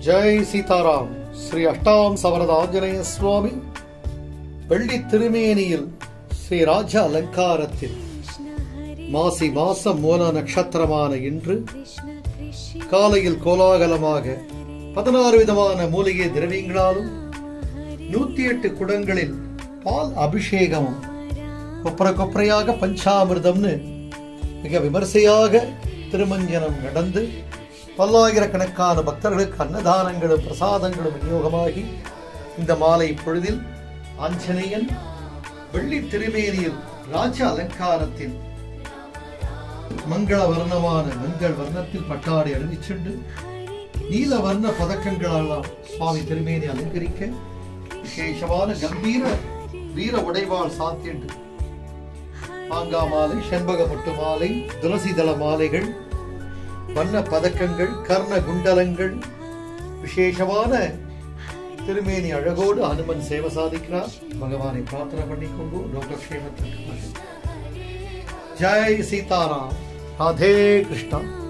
ஜெய் சீதாராம் ஸ்ரீ அஷ்டாம் சவரத ஆஞ்சநேய சுவாமி வெள்ளி திருமேனியில் ஸ்ரீ ராஜ அலங்காரத்தில் மாசி மாசம் மூல நட்சத்திரமான இன்று காலையில் கோலாகலமாக பதினாறு விதமான மூலிகை திரவியங்களாலும் நூத்தி எட்டு குடங்களில் பால் அபிஷேகமும் கொப்பரை கொப்பரையாக பஞ்சாமிர்தம்னு மிக விமர்சையாக திருமஞ்சனம் நடந்து பல்லாயிரக்கணக்கான பக்தர்களுக்கு அன்னதானங்களும் பிரசாதங்களும் விநியோகமாகி இந்த மாலை பொழுதில் ஆஞ்சநேயன் வெள்ளி திருமேனியில் ராஜ அலங்காரத்தில் மங்கள வர்ணமான மங்கள் வர்ணத்தில் பட்டாடை அணிவிச் சென்று நீல வர்ண பதக்கங்களெல்லாம் சுவாமி திருமேனி அலங்கரிக்க விசேஷமான கம்பீர வீர உடைவாள் சாத்திண்டு மாங்கா மாலை செண்பக முட்டு மாலை துளசி தள மாலைகள் வண்ண பதக்கங்கள் கர்ண குண்டலங்கள் விசேஷமான திருமேனி அழகோடு ஹனுமன் சேவை சாதிக்கிறார் பகவானை பிரார்த்தனை பண்ணிக்கொண்டு லோகக்ஷேமத்திற்கு ஜெய் சீதாராம் ராதே கிருஷ்ணா